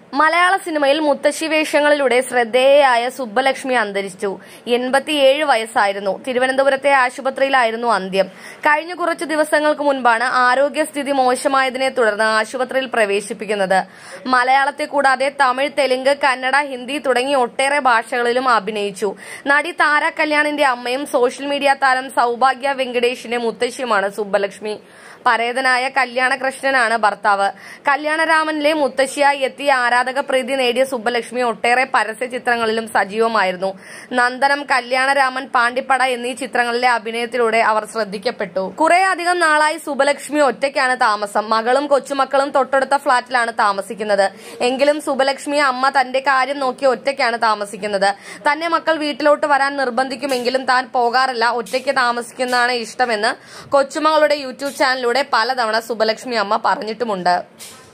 മലയാള സിനിമയിൽ മുത്തശ്ശി വേഷങ്ങളിലൂടെ ശ്രദ്ധേയയായ സുബ്ബലക്ഷ്മി അന്തരിച്ചു എൺപത്തിയേഴ് വയസ്സായിരുന്നു തിരുവനന്തപുരത്തെ ആശുപത്രിയിലായിരുന്നു അന്ത്യം കഴിഞ്ഞ കുറച്ചു ദിവസങ്ങൾക്ക് മുൻപാണ് ആരോഗ്യസ്ഥിതി മോശമായതിനെ തുടർന്ന് ആശുപത്രിയിൽ പ്രവേശിപ്പിക്കുന്നത് മലയാളത്തെ കൂടാതെ തമിഴ് തെലുങ്ക് കന്നഡ ഹിന്ദി തുടങ്ങി ഒട്ടേറെ ഭാഷകളിലും അഭിനയിച്ചു നടി താര കല്യാണിന്റെ അമ്മയും സോഷ്യൽ മീഡിയ താരം സൗഭാഗ്യ വെങ്കടേഷിന്റെ മുത്തശ്ശിയുമാണ് സുബ്ബലക്ഷ്മി പരേതനായ കല്യാണകൃഷ്ണനാണ് ഭർത്താവ് കല്യാണരാമനിലെ മുത്തശ്ശിയായി എത്തിയ ആരാധക പ്രീതി നേടിയ സുബ്ബലക്ഷ്മി ഒട്ടേറെ പരസ്യ ചിത്രങ്ങളിലും സജീവമായിരുന്നു നന്ദനം കല്യാണരാമൻ പാണ്ടിപ്പട എന്നീ ചിത്രങ്ങളിലെ അഭിനയത്തിലൂടെ അവർ ശ്രദ്ധിക്കപ്പെട്ടു കുറെ അധികം നാളായി സുബ്ബലക്ഷ്മി ഒറ്റയ്ക്കാണ് താമസം മകളും കൊച്ചുമക്കളും തൊട്ടടുത്ത ഫ്ളാറ്റിലാണ് താമസിക്കുന്നത് എങ്കിലും സുബ്ബലക്ഷ്മി അമ്മ തന്റെ കാര്യം നോക്കി ഒറ്റയ്ക്കാണ് താമസിക്കുന്നത് തന്നെ മക്കൾ വീട്ടിലോട്ട് വരാൻ നിർബന്ധിക്കുമെങ്കിലും താൻ പോകാറില്ല ഒറ്റയ്ക്ക് താമസിക്കുന്നതാണ് ഇഷ്ടമെന്ന് കൊച്ചുമകളുടെ യൂട്യൂബ് ചാനലിലൂടെ പലതവണ സുബ്ബലക്ഷ്മി അമ്മ പറഞ്ഞിട്ടുമുണ്ട്